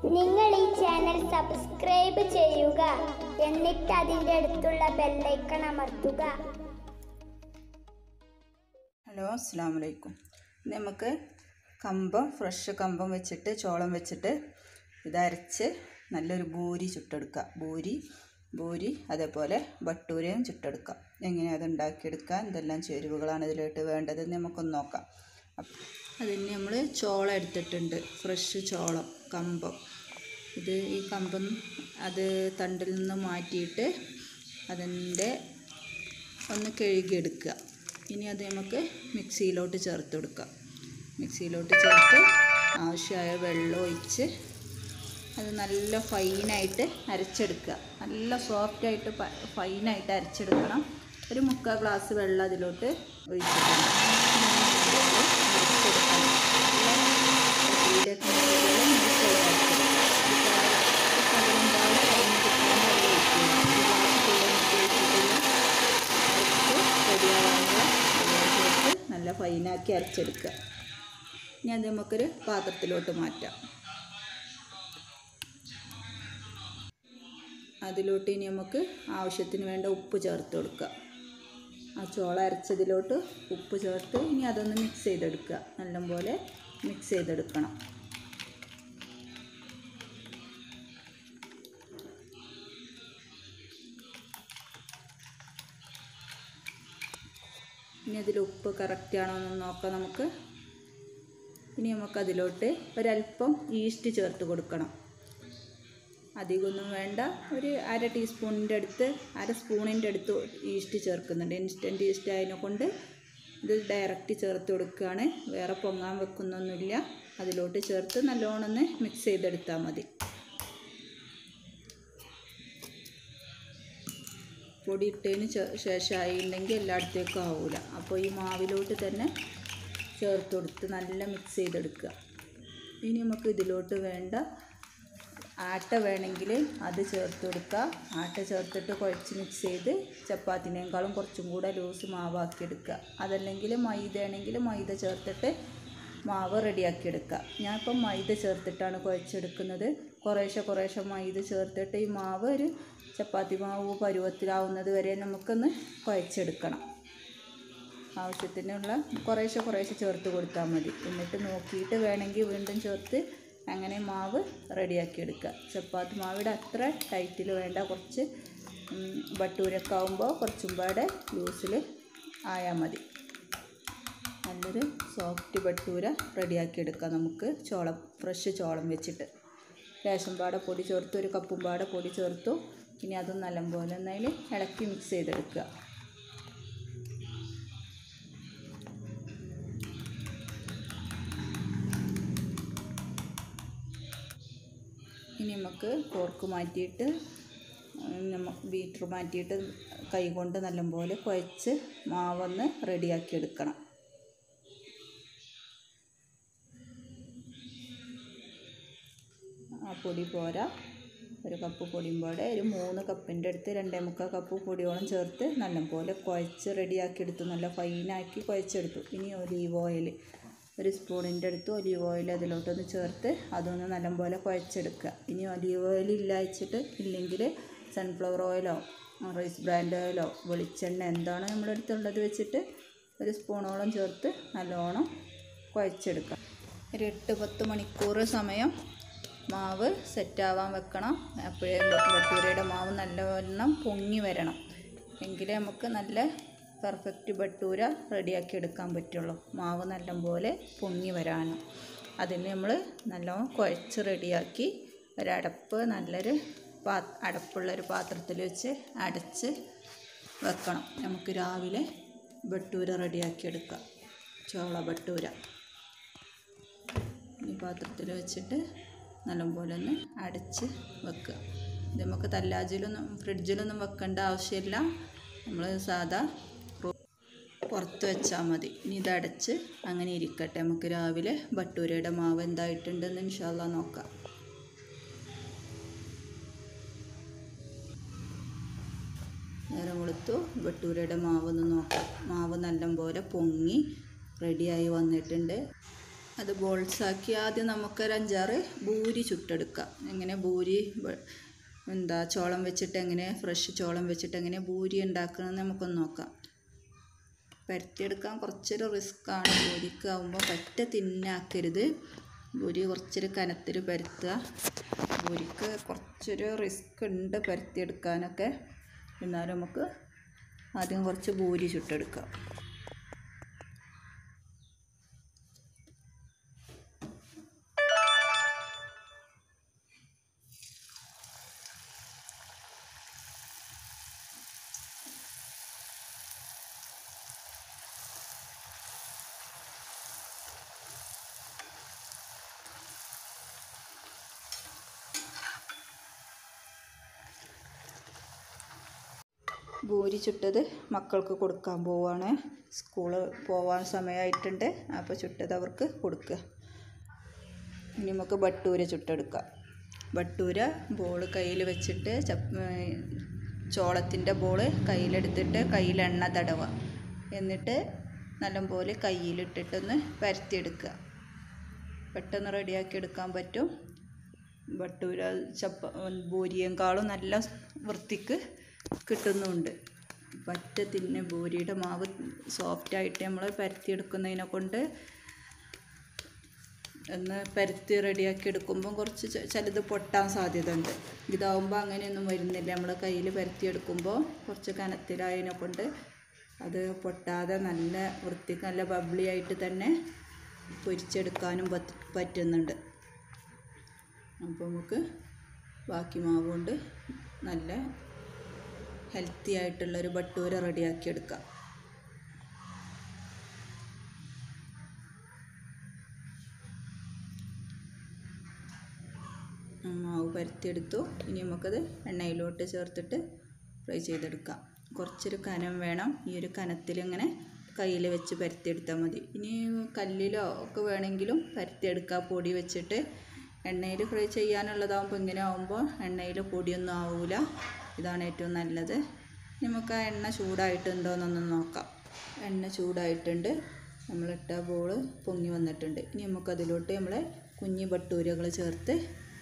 നിങ്ങൾ ഈ channel subscribe ചെയ്യുക എന്നിട്ട് അതിൻ്റെ അടുത്തുള്ള ബെല്ലൈക്കൺ അമർത്തുക ഹലോ അസ്സാം വലൈക്കും ഇന്ന് നമുക്ക് കമ്പം ഫ്രഷ് കമ്പം വെച്ചിട്ട് ചോളം വെച്ചിട്ട് ഇതരച്ച് നല്ലൊരു ബൂരി ചുട്ടെടുക്കുക ബൂരി ബൂരി അതേപോലെ ബട്ടൂരയും ചുട്ടെടുക്കാം എങ്ങനെയാണ് അത് ഉണ്ടാക്കിയെടുക്കുക എന്തെല്ലാം ചേരുവകളാണ് ഇതിലോട്ട് വേണ്ടതെന്ന് നമുക്കൊന്ന് നോക്കാം അപ്പ- അതിന് നമ്മൾ ചോളം എടുത്തിട്ടുണ്ട് ഫ്രഷ് ചോളം കമ്പം ഇത് ഈ കമ്പം അത് തണ്ടിൽ നിന്ന് മാറ്റിയിട്ട് അതിൻ്റെ ഒന്ന് കഴുകിയെടുക്കുക ഇനി അത് നമുക്ക് മിക്സിയിലോട്ട് ചേർത്ത് കൊടുക്കാം മിക്സിയിലോട്ട് ചേർത്ത് ആവശ്യമായ വെള്ളം ഒഴിച്ച് അത് നല്ല ഫൈനായിട്ട് അരച്ചെടുക്കുക നല്ല സോഫ്റ്റായിട്ട് ഫൈനായിട്ട് അരച്ചെടുക്കണം ഒരു മുക്കാൽ ഗ്ലാസ് വെള്ളം അതിലോട്ട് ഒഴിച്ചിട്ടുണ്ട് ഇനി അത് അരച്ചെടുക്കണം നല്ല ഇതിലേക്ക് മുകളിൽ മിക്സ് ചെയ്ത് അരച്ചെടുക്കുക. ഇതിപ്പോൾ പതിനഞ്ചാൾ കഴിഞ്ഞ് കിട്ടാൻ അത് ഒഴിക്കുക. ഒരു ഗ്ലാസ് വെള്ളം ഒഴിച്ചിട്ടില്ല അരച്ച് റെഡിയാവാനുള്ള വെള്ളം ചേർത്ത് നല്ല ഫൈനാക്കി അരച്ചെടുക്കുക ഇനി അത് നമുക്കൊരു പാത്രത്തിലോട്ട് മാറ്റാം അതിലോട്ട് ഇനി നമുക്ക് ആവശ്യത്തിന് വേണ്ട ഉപ്പ് ചേർത്ത് കൊടുക്കുക ആ ചോള അരച്ചതിലോട്ട് ഉപ്പ് ചേർത്ത് ഇനി അതൊന്ന് മിക്സ് ചെയ്തെടുക്കുക നല്ലപോലെ മിക്സ് ചെയ്തെടുക്കണം ഇനി അതിൽ ഉപ്പ് കറക്റ്റ് ആണോ എന്ന് നോക്കാം നമുക്ക് ഇനി നമുക്ക് അതിലോട്ട് ഒരല്പം ഈസ്റ്റ് ചേർത്ത് കൊടുക്കണം അധികമൊന്നും വേണ്ട ഒരു അര ടീസ്പൂണിൻ്റെ അടുത്ത് അര സ്പൂണിൻ്റെ അടുത്ത് ഈസ്റ്റ് ചേർക്കുന്നുണ്ട് ഇൻസ്റ്റൻറ്റ് ഈസ്റ്റ് ആയതിനെ കൊണ്ട് ഇത് ഡയറക്റ്റ് ചേർത്ത് കൊടുക്കുകയാണ് വേറെ പൊങ്ങാൻ വെക്കുന്നൊന്നുമില്ല അതിലോട്ട് ചേർത്ത് നല്ലോണം ഒന്ന് മിക്സ് ചെയ്തെടുത്താൽ മതി പൊടി ഇട്ടതിന് ശേ- ശേഷമായിട്ടുണ്ടെങ്കിൽ എല്ലായിടത്തേക്കും ആവില്ല അപ്പോൾ ഈ മാവിലോട്ട് തന്നെ ചേർത്ത് കൊടുത്ത് നല്ല മിക്സ് ചെയ്തെടുക്കുക ഇനി നമുക്ക് ഇതിലോട്ട് വേണ്ട ആട്ട വേണമെങ്കിൽ അത് ചേർത്ത് കൊടുക്കുക ആട്ട ചേർത്തിട്ട് കുഴച്ച് മിക്സ് ചെയ്ത് ചപ്പാത്തിനേക്കാളും കുറച്ചും കൂടെ ലൂസ് മാവാക്കി എടുക്കുക അതല്ലെങ്കിൽ മൈദ ആണെങ്കിൽ മൈദ ചേർത്തിട്ട് മാവ് റെഡിയാക്കി എടുക്കുക ഞാനിപ്പം മൈദ ചേർത്തിട്ടാണ് കുഴച്ചെടുക്കുന്നത് കുറേശ്ശെ കുറേശ്ശെ മൈദ ചേർത്തിട്ട് ഈ മാവ് ഒരു ചപ്പാത്തി മാവ് പരുവത്തിലാവുന്നത് വരെ നമുക്കൊന്ന് കുഴച്ചെടുക്കണം ആവശ്യത്തിനുള്ള കുറേശ്ശെ കുറേശ്ശെ ചേർത്ത് കൊടുത്താൽ മതി എന്നിട്ട് നോക്കിയിട്ട് വേണമെങ്കിൽ വീണ്ടും ചേർത്ത് അങ്ങനെ മാവ് റെഡിയാക്കി എടുക്കുക ചപ്പാത്തി മാവിടെ അത്ര ടൈറ്റിൽ വേണ്ട കുറച്ച് ഉം, ബട്ടൂരൊക്കെ ആകുമ്പോൾ കുറച്ചും പാടെ ലൂസിൽ ആയാൽ മതി നല്ലൊരു സോഫ്റ്റ് ബട്ടൂര റെഡിയാക്കി എടുക്കാം നമുക്ക് ചോളം ഫ്രഷ് ചോളം വെച്ചിട്ട് റേഷൻ പാട പൊടി ചേർത്തു ഒരു കപ്പും പാട പൊടി ചേർത്തു ഇനി അതും നല്ലപോലെ ഒന്നതിൽ ഇളക്കി മിക്സ് ചെയ്തെടുക്കുക ഇനി നമുക്ക് ഫോർക്ക് മാറ്റിയിട്ട് നമ്മ ബീറ്റർ മാറ്റിയിട്ട് കൈ കൊണ്ട് നല്ലപോലെ കുഴച്ച് മാവൊന്ന് റെഡിയാക്കി എടുക്കണം ആ പൊടി പോരാ ഒരു കപ്പ് പൊടിയും പോലെ ഒരു മൂന്ന് കപ്പിൻ്റെ അടുത്ത് രണ്ടേ മുക്കാൽ കപ്പ് പൊടിയോളം ചേർത്ത് നല്ലപോലെ കുഴച്ച് റെഡിയാക്കി എടുത്തു നല്ല ഫൈനാക്കി കുഴച്ചെടുത്തു ഇനി ഒലീവ് ഓയിൽ ഒരു സ്പൂണിൻ്റെ അടുത്ത് ഒലീവ് ഓയിൽ അതിലോട്ടൊന്ന് ചേർത്ത് അതൊന്ന് നല്ലപോലെ കുഴച്ചെടുക്കുക ഇനി ഒലീവ് ഓയിൽ ഇല്ലാച്ചിട്ട് ഇല്ലെങ്കിൽ സൺഫ്ലവർ ഓയിലോ റൈസ് ബ്രാൻഡ് ഓയിലോ വെളിച്ചെണ്ണ എന്താണ് നമ്മുടെ അടുത്തുള്ളത് വെച്ചിട്ട് ഒരു സ്പൂണോളം ചേർത്ത് നല്ലോണം കുഴച്ചെടുക്കുക ഒരു എട്ട് പത്ത് മണിക്കൂർ സമയം മാവ് സെറ്റാവാൻ വെക്കണം അപ്പോഴേ ബട്ടൂരയുടെ മാവ് നല്ലവണ്ണം പൊങ്ങി വരണം എങ്കിലേ നമുക്ക് നല്ല പെർഫെക്റ്റ് ബട്ടൂര റെഡിയാക്കി എടുക്കാൻ പറ്റുള്ളൂ മാവ് നല്ലപോലെ പൊങ്ങി വരാനും അതിന് നമ്മൾ നല്ലോണം കുഴച്ച് റെഡിയാക്കി ഒരടപ്പ് നല്ലൊരു പാ അടപ്പുള്ളൊരു പാത്രത്തിൽ വെച്ച് അടച്ച് വെക്കണം നമുക്ക് രാവിലെ ബട്ടൂര റെഡിയാക്കി എടുക്കാം ചോള ബട്ടൂര ഈ പാത്രത്തിൽ വെച്ചിട്ട് നല്ലപോലെ ഒന്ന് അടച്ച് വെക്കുക ഇത് നമുക്ക് തല്ലാജിലൊന്നും ഫ്രിഡ്ജിലൊന്നും വെക്കേണ്ട ആവശ്യമില്ല നമ്മൾ സാധാ റൂ- പുറത്ത് വെച്ചാൽ മതി ഇനി ഇത് അടച്ച് അങ്ങനെ ഇരിക്കട്ടെ നമുക്ക് രാവിലെ ബട്ടൂരയുടെ മാവ് എന്തായിട്ടുണ്ടെന്ന് ഇൻഷാല്ല നോക്കാം നേരം കൊടുത്തു ബട്ടൂരയുടെ മാവ് ഒന്ന് നോക്കാം മാവ് നല്ലപോലെ പൊങ്ങി റെഡിയായി വന്നിട്ടുണ്ട് അത് ബോൾസാക്കി ആദ്യം നമുക്കൊരു അഞ്ചാറ് ബൂരി ചുട്ടെടുക്കാം എങ്ങനെ ബൂരി വ- എന്താ ചോളം വെച്ചിട്ട് എങ്ങനെ ഫ്രഷ് ചോളം വെച്ചിട്ട് എങ്ങനെ ബൂരി ഉണ്ടാക്കണമെന്ന് നമുക്കൊന്ന് നോക്കാം പരത്തിയെടുക്കാൻ കുറച്ചൊരു റിസ്ക്കാണ് ബൂരിക്ക് ആകുമ്പോൾ പറ്റ തിന്നാക്കരുത് ബൂരി കുറച്ചൊരു കനത്തിൽ പരത്തുക ബൂരിക്ക് കുറച്ചൊരു റിസ്ക് ഉണ്ട് പരത്തിയെടുക്കാനൊക്കെ എന്നാലും നമുക്ക് ആദ്യം കുറച്ച് ബൂരി ചുട്ടെടുക്കാം ഭൂരി ചുട്ടത് മക്കൾക്ക് കൊടുക്കാൻ പോവാണ് സ്കൂള് പോവാൻ സമയമായിട്ടുണ്ട് അപ്പോൾ ചുട്ടത് അവർക്ക് കൊടുക്കുക ഇനി നമുക്ക് ബട്ടൂര ചുട്ടെടുക്കാം ബട്ടൂര ബോൾ കയ്യിൽ വെച്ചിട്ട് ചപ്പ് ചോളത്തിൻ്റെ ബോള് കയ്യിലെടുത്തിട്ട് കയ്യിൽ എണ്ണ തടവുക എന്നിട്ട് നല്ലപോലെ കയ്യിലിട്ടിട്ടൊന്ന് പരത്തിയെടുക്കുക പെട്ടെന്ന് റെഡിയാക്കി എടുക്കാൻ പറ്റും ബട്ടൂര ചപ്പ ബൂരിയേക്കാളും നല്ല വൃത്തിക്ക് കിട്ടുന്നുമുണ്ട് പറ്റ തിന്നെ ബൂരിയുടെ മാവ് സോഫ്റ്റായിട്ട് നമ്മൾ പരത്തിയെടുക്കുന്നതിനെ കൊണ്ട് ഒന്ന് പരത്തി റെഡിയാക്കി എടുക്കുമ്പം കുറച്ച് ചെ- ചിലത് പൊട്ടാൻ സാധ്യത ഉണ്ട് ഇതാവുമ്പോൾ അങ്ങനെയൊന്നും വരുന്നില്ല നമ്മൾ കയ്യിൽ പരത്തിയെടുക്കുമ്പോൾ കുറച്ച് കനത്തിലായതിനെ കൊണ്ട് അത് പൊട്ടാതെ നല്ല വൃത്തിക്ക് നല്ല ബബ്ലി ആയിട്ട് തന്നെ പൊരിച്ചെടുക്കാനും പറ്റ് പറ്റുന്നുണ്ട് അപ്പോൾ നമുക്ക് ബാക്കി മാവ് കൊണ്ട് നല്ല ഹെൽത്തി ആയിട്ടുള്ളൊരു ബട്ടൂര റെഡിയാക്കി എടുക്കാം മാവ് പരത്തിയെടുത്തു ഇനി നമുക്കത് എണ്ണയിലോട്ട് ചേർത്തിട്ട് ഫ്രൈ ചെയ്തെടുക്കാം കുറച്ചൊരു കനം വേണം ഈ ഒരു കനത്തിൽ ഇങ്ങനെ കയ്യിൽ വെച്ച് പരത്തിയെടുത്താൽ മതി ഇനി കല്ലിലോ ഒക്കെ വേണമെങ്കിലും പരത്തിയെടുക്കാം പൊടി വെച്ചിട്ട് എണ്ണയിൽ ഫ്രൈ ചെയ്യാനുള്ളതാകുമ്പോൾ ഇങ്ങനെ ആകുമ്പോൾ എണ്ണയിൽ പൊടിയൊന്നും ആവില്ല ഇതാണ് ഏറ്റവും നല്ലത് നമുക്ക് ആ എണ്ണ ചൂടായിട്ടുണ്ടോയെന്നൊന്ന് നോക്കാം എണ്ണ ചൂടായിട്ടുണ്ട് നമ്മളിട്ട ബോള് പൊങ്ങി വന്നിട്ടുണ്ട് ഇനി നമുക്കതിലോട്ട് നമ്മളെ കുഞ്ഞി ബട്ടൂരകൾ ചേർത്ത്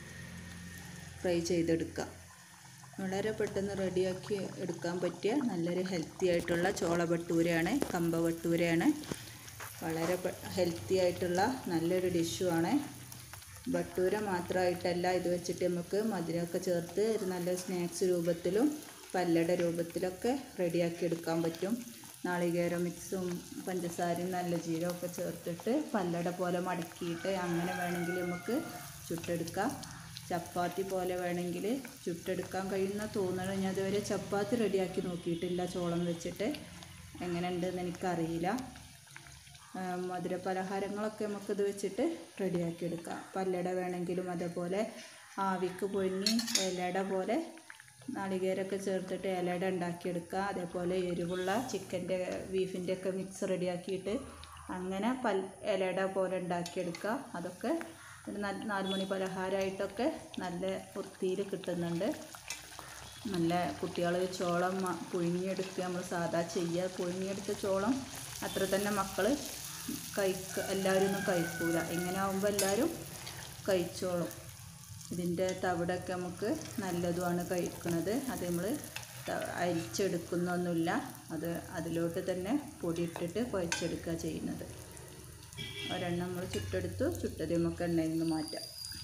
ഫ്രൈ ചെയ്തെടുക്കാം വളരെ പെട്ടെന്ന് റെഡിയാക്കി എടുക്കാൻ പറ്റിയ നല്ലൊരു ഹെൽത്തി ആയിട്ടുള്ള ചോള ഭട്ടൂരയാണ് കമ്പ ഭട്ടൂരയാണ് വളരെ ഹെൽത്തി ആയിട്ടുള്ള നല്ലൊരു ഡിഷുമാണ് ഭട്ടൂര മാത്രമായിട്ടല്ല ഇത് വെച്ചിട്ട് നമുക്ക് മധുരമൊക്കെ ചേർത്ത് ഒരു നല്ല സ്നാക്സ് രൂപത്തിലും പല്ലട രൂപത്തിലൊക്കെ റെഡിയാക്കി എടുക്കാൻ പറ്റും നാളികേര മിക്സും പഞ്ചസാരയും നല്ല ജീരകമൊക്കെ ചേർത്തിട്ട് പല്ലട പോലെ മടക്കിയിട്ട് അങ്ങനെ വേണമെങ്കിൽ നമുക്ക് ചുട്ടെടുക്കാം ചപ്പാത്തി പോലെ വേണമെങ്കിൽ ചുട്ടെടുക്കാൻ കഴിയുന്ന തോന്നണം ഞാൻ ഇതുവരെ ചപ്പാത്തി റെഡിയാക്കി നോക്കിയിട്ടില്ല ചോളം വെച്ചിട്ട് എങ്ങനെ ഉണ്ടെന്ന് എനിക്കറിയില്ല ആ, മധുര പലഹാരങ്ങളൊക്കെ നമുക്കിത് വെച്ചിട്ട് റെഡിയാക്കി എടുക്കാം പല്ലട വേണമെങ്കിലും അതേപോലെ ആവിക്ക് പുഴുങ്ങി ഇലട പോലെ നാളികേരമൊക്കെ ചേർത്തിട്ട് ഇലട ഉണ്ടാക്കിയെടുക്കുക അതേപോലെ എരിവുള്ള ചിക്കൻ്റെ ബീഫിൻ്റെ ഒക്കെ മിക്സ് റെഡിയാക്കിയിട്ട് അങ്ങനെ പൽ ഇലട പോലെ ഉണ്ടാക്കിയെടുക്കുക അതൊക്കെ ഒരു നാല് നാല് മണി പലഹാരമായിട്ടൊക്കെ നല്ല വൃത്തിയിൽ കിട്ടുന്നുണ്ട് നല്ല കുട്ടികൾ ചോളം മ- പുഴുങ്ങിയെടുക്കുക നമ്മൾ സാധാ ചെയ്യുക പുഴുങ്ങിയെടുത്ത ചോളം അത്ര തന്നെ മക്കൾ കഴിക്ക എല്ലാവരും ഒന്നും കഴിക്കൂല ഇങ്ങനെ ആകുമ്പോൾ എല്ലാവരും കഴിച്ചോളും ഇതിൻ്റെ തവിടൊക്കെ നമുക്ക് നല്ലതുമാണ് കഴിക്കുന്നത് അത് നമ്മൾ അരിച്ചെടുക്കുന്നൊന്നുമില്ല അത് അതിലോട്ട് തന്നെ പൊടിയിട്ടിട്ട് കുഴച്ചെടുക്കുക ചെയ്യുന്നത് ഒരെണ്ണം നമ്മൾ ചുട്ടെടുത്തു ചുട്ടത് നമുക്ക് എണ്ണയിൽ നിന്ന് മാറ്റാം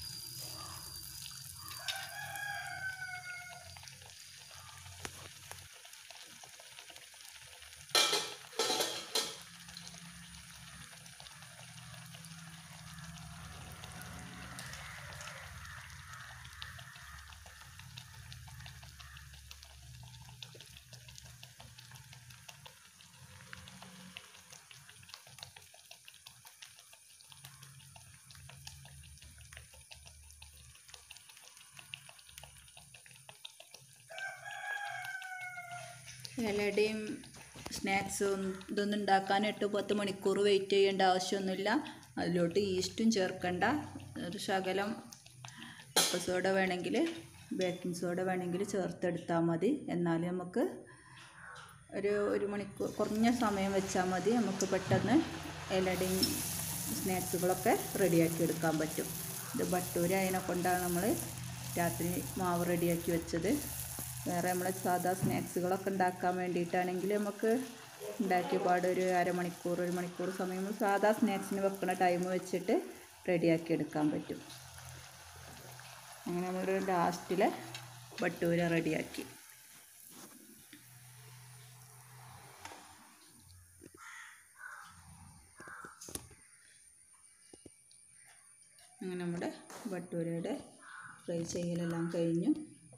ഇലയുടെയും സ്നാക്സും ഇതൊന്നും ഉണ്ടാക്കാൻ എട്ട് പത്ത് മണിക്കൂർ വെയിറ്റ് ചെയ്യേണ്ട ആവശ്യമൊന്നുമില്ല അതിലോട്ട് ഈസ്റ്റും ചേർക്കണ്ട ഒരു ശകലം അപ്പ സോഡ വേണമെങ്കിൽ ബേക്കിംഗ് സോഡ വേണമെങ്കിൽ ചേർത്തെടുത്താൽ മതി എന്നാൽ നമുക്ക് ഒരു ഒരു മണിക്കൂർ കുറഞ്ഞ സമയം വെച്ചാൽ മതി നമുക്ക് പെട്ടെന്ന് ഇലയുടെയും സ്നാക്സുകളൊക്കെ റെഡിയാക്കി എടുക്കാൻ പറ്റും ഇത് ബട്ടൂര അതിനെ കൊണ്ടാണ് നമ്മൾ രാത്രി മാവ് റെഡിയാക്കി വെച്ചത് വേറെ നമ്മൾ സാധാ സ്നാക്സുകളൊക്കെ ഉണ്ടാക്കാൻ വേണ്ടിയിട്ടാണെങ്കിൽ നമുക്ക് ഉണ്ടാക്കിയ പാട് ഒരു അരമണിക്കൂർ ഒരു മണിക്കൂർ സമയം നമ്മൾ സാധാ സ്നാക്സിന് വെക്കുന്ന ടൈം വെച്ചിട്ട് റെഡിയാക്കി എടുക്കാൻ പറ്റും അങ്ങനെ നമ്മൾ ലാസ്റ്റിൽ ബട്ടൂര റെഡിയാക്കി അങ്ങനെ നമ്മുടെ ബട്ടൂരയുടെ ഫ്രൈ ചെയ്യലെല്ലാം കഴിഞ്ഞു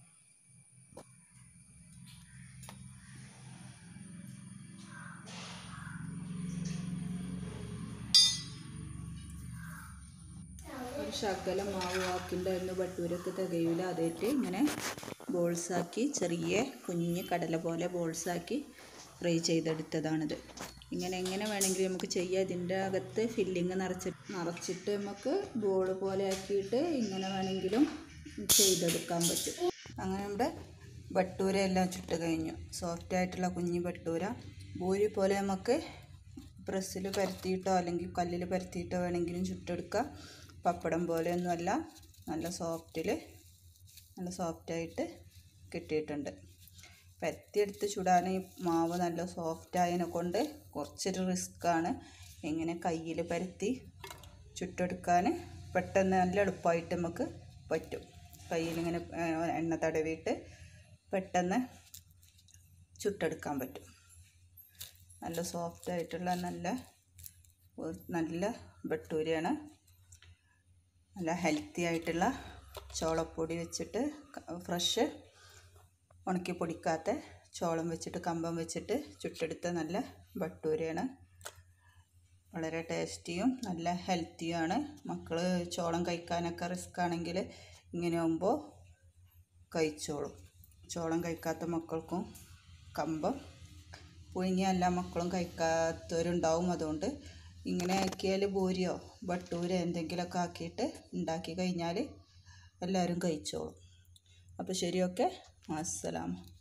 ഒരു ശകലം മാവ് വാക്കിണ്ടായിരുന്നു ബട്ടൂരൊക്കെ തികയില്ല അതേറ്റ് ഇങ്ങനെ ബോൾസാക്കി ചെറിയ കുഞ്ഞ് കടല പോലെ ബോൾസാക്കി ഫ്രൈ ചെയ്തെടുത്തതാണിത് ഇങ്ങനെ എങ്ങനെ വേണമെങ്കിലും നമുക്ക് ചെയ്യാം ഇതിൻ്റെ അകത്ത് ഫില്ലിങ് നിറച്ച് നിറച്ചിട്ട് നമുക്ക് ബോൾ പോലെ ആക്കിയിട്ട് ഇങ്ങനെ വേണമെങ്കിലും ചെയ്തെടുക്കാൻ പറ്റും അങ്ങനെ നമ്മുടെ ബട്ടൂര എല്ലാം ചുട്ട് കഴിഞ്ഞു സോഫ്റ്റ് ആയിട്ടുള്ള കുഞ്ഞ് ബട്ടൂര പൂരി പോലെ നമുക്ക് പ്രസ്സിൽ പരത്തിയിട്ടോ അല്ലെങ്കിൽ കല്ലിൽ പരത്തിയിട്ടോ വേണമെങ്കിലും ചുട്ടെടുക്കാം പപ്പടം പോലെയൊന്നുമല്ല നല്ല സോഫ്റ്റിൽ നല്ല സോഫ്റ്റായിട്ട് കിട്ടിയിട്ടുണ്ട് പരത്തിയെടുത്ത് ചുടാൻ ഈ മാവ് നല്ല സോഫ്റ്റായതിനെ കൊണ്ട് കുറച്ചൊരു റിസ്ക്കാണ് ഇങ്ങനെ കയ്യിൽ പരത്തി ചുട്ടെടുക്കാൻ പെട്ടെന്ന് നല്ല എളുപ്പമായിട്ട് നമുക്ക് പറ്റും കയ്യിലിങ്ങനെ ഏഹ്, എണ്ണ തടവിയിട്ട് പെട്ടെന്ന് ചുട്ടെടുക്കാൻ പറ്റും നല്ല സോഫ്റ്റ് ആയിട്ടുള്ള നല്ല ഒരു നല്ല ബട്ടൂരയാണ് നല്ല ഹെൽത്തി ആയിട്ടുള്ള ചോളപ്പൊടി വെച്ചിട്ട് ഫ്രഷ് ഉണക്കി പൊടിക്കാത്ത ചോളം വെച്ചിട്ട് കമ്പം വെച്ചിട്ട് ചുട്ടെടുത്ത നല്ല ബട്ടൂരയാണ് വളരെ ടേസ്റ്റിയും നല്ല ഹെൽത്തിയുമാണ് മക്കൾ ചോളം കഴിക്കാനൊക്കെ റിസ്ക് ആണെങ്കിൽ ഇങ്ങനെ ആകുമ്പോൾ കഴിച്ചോളും ചോളം കഴിക്കാത്ത മക്കൾക്കും കമ്പം പുഴുങ്ങിയ എല്ലാ മക്കളും കഴിക്കാത്തവരുണ്ടാവും അതുകൊണ്ട് ഇങ്ങനെ ആക്കിയാൽ പൂരിയോ ബട്ടൂരോ എന്തെങ്കിലുമൊക്കെ ആക്കിയിട്ട് ഉണ്ടാക്കി കഴിഞ്ഞാൽ എല്ലാവരും കഴിച്ചോളും അപ്പോൾ ശരി ഓക്കെ അസ്സലാം